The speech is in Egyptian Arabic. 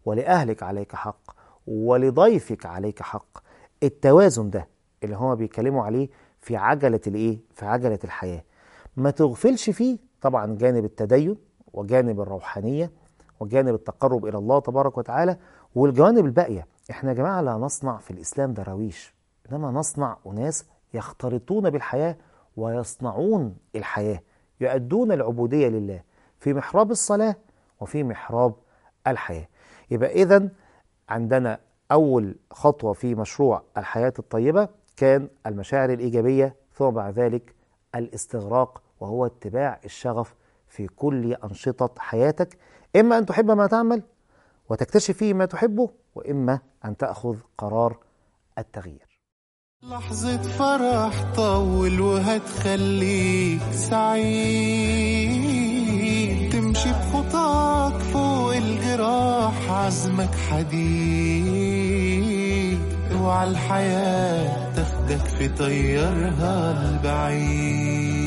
ولأهلك عليك حق ولضيفك عليك حق التوازن ده اللي هما بيتكلموا عليه في عجلة الايه في عجلة الحياة ما تغفلش فيه طبعا جانب التدين وجانب الروحانية وجانب التقرب إلى الله تبارك وتعالى والجوانب الباقية احنا يا جماعة لا نصنع في الإسلام دراويش إنما نصنع أناس يختلطون بالحياة ويصنعون الحياة يؤدون العبودية لله في محراب الصلاة وفي محراب الحياة يبقى إذا عندنا أول خطوة في مشروع الحياة الطيبة كان المشاعر الإيجابية ثم بعد ذلك الاستغراق وهو اتباع الشغف في كل أنشطة حياتك إما أن تحب ما تعمل وتكتشف فيه ما تحبه وإما أن تأخذ قرار التغيير لحظة فرح طول وهتخليك سعيد تمشي بخطاك فوق الجراح عزمك حديد اوعى الحياة تاخدك في طيرها البعيد